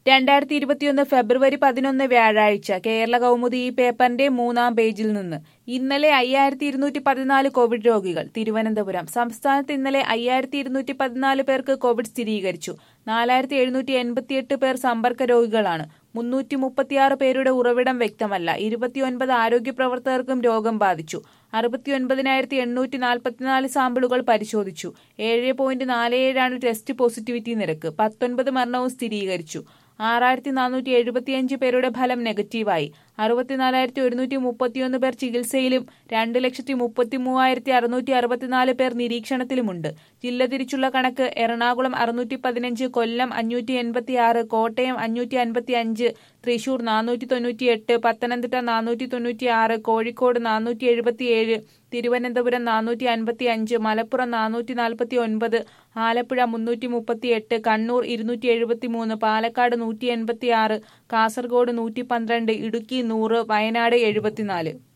രണ്ടായിരത്തി ഇരുപത്തിയൊന്ന് ഫെബ്രുവരി പതിനൊന്ന് വ്യാഴാഴ്ച കേരള കൗമുദി ഈ പേപ്പറിന്റെ മൂന്നാം പേജിൽ നിന്ന് ഇന്നലെ അയ്യായിരത്തി ഇരുന്നൂറ്റി പതിനാല് കോവിഡ് രോഗികൾ തിരുവനന്തപുരം സംസ്ഥാനത്ത് ഇന്നലെ അയ്യായിരത്തി ഇരുന്നൂറ്റി പതിനാല് പേർക്ക് കോവിഡ് സ്ഥിരീകരിച്ചു നാലായിരത്തി എഴുന്നൂറ്റി എൺപത്തിയെട്ട് പേർ സമ്പർക്ക രോഗികളാണ് മുന്നൂറ്റി മുപ്പത്തിയാറ് പേരുടെ ഉറവിടം വ്യക്തമല്ല ഇരുപത്തിയൊൻപത് ആരോഗ്യ പ്രവർത്തകർക്കും രോഗം ബാധിച്ചു അറുപത്തിയൊൻപതിനായിരത്തി എണ്ണൂറ്റി നാൽപ്പത്തിനാല് സാമ്പിളുകൾ പരിശോധിച്ചു ഏഴ് പോയിന്റ് നാല് ഏഴാണ് ടെസ്റ്റ് പോസിറ്റിവിറ്റി നിരക്ക് പത്തൊൻപത് മരണവും സ്ഥിരീകരിച്ചു ആറായിരത്തി നാനൂറ്റി എഴുപത്തിയഞ്ച് പേരുടെ ഫലം നെഗറ്റീവായി അറുപത്തിനാലായിരത്തി ഒരുന്നൂറ്റി മുപ്പത്തിയൊന്ന് പേർ ചികിത്സയിലും രണ്ട് ലക്ഷത്തി മുപ്പത്തി മൂവായിരത്തി അറുന്നൂറ്റി അറുപത്തിനാല് പേർ നിരീക്ഷണത്തിലുമുണ്ട് ജില്ല തിരിച്ചുള്ള കണക്ക് എറണാകുളം അറുന്നൂറ്റി പതിനഞ്ച് കൊല്ലം അഞ്ഞൂറ്റി എൺപത്തി ആറ് കോട്ടയം അഞ്ഞൂറ്റി അൻപത്തി അഞ്ച് തൃശൂർ നാനൂറ്റി തൊണ്ണൂറ്റി എട്ട് പത്തനംതിട്ട നാനൂറ്റി തൊണ്ണൂറ്റി ആറ് കോഴിക്കോട് നാനൂറ്റി എഴുപത്തിയേഴ് തിരുവനന്തപുരം നാനൂറ്റി അൻപത്തി അഞ്ച് മലപ്പുറം നാനൂറ്റി നാൽപ്പത്തി ഒൻപത് ആലപ്പുഴ മുന്നൂറ്റി മുപ്പത്തി എട്ട് കണ്ണൂർ ഇരുന്നൂറ്റി എഴുപത്തി മൂന്ന് പാലക്കാട് നൂറ്റി എൺപത്തി ആറ് കാസർഗോഡ് നൂറ്റി പന്ത്രണ്ട് ഇടുക്കി നൂറ് വയനാട് എഴുപത്തിനാല്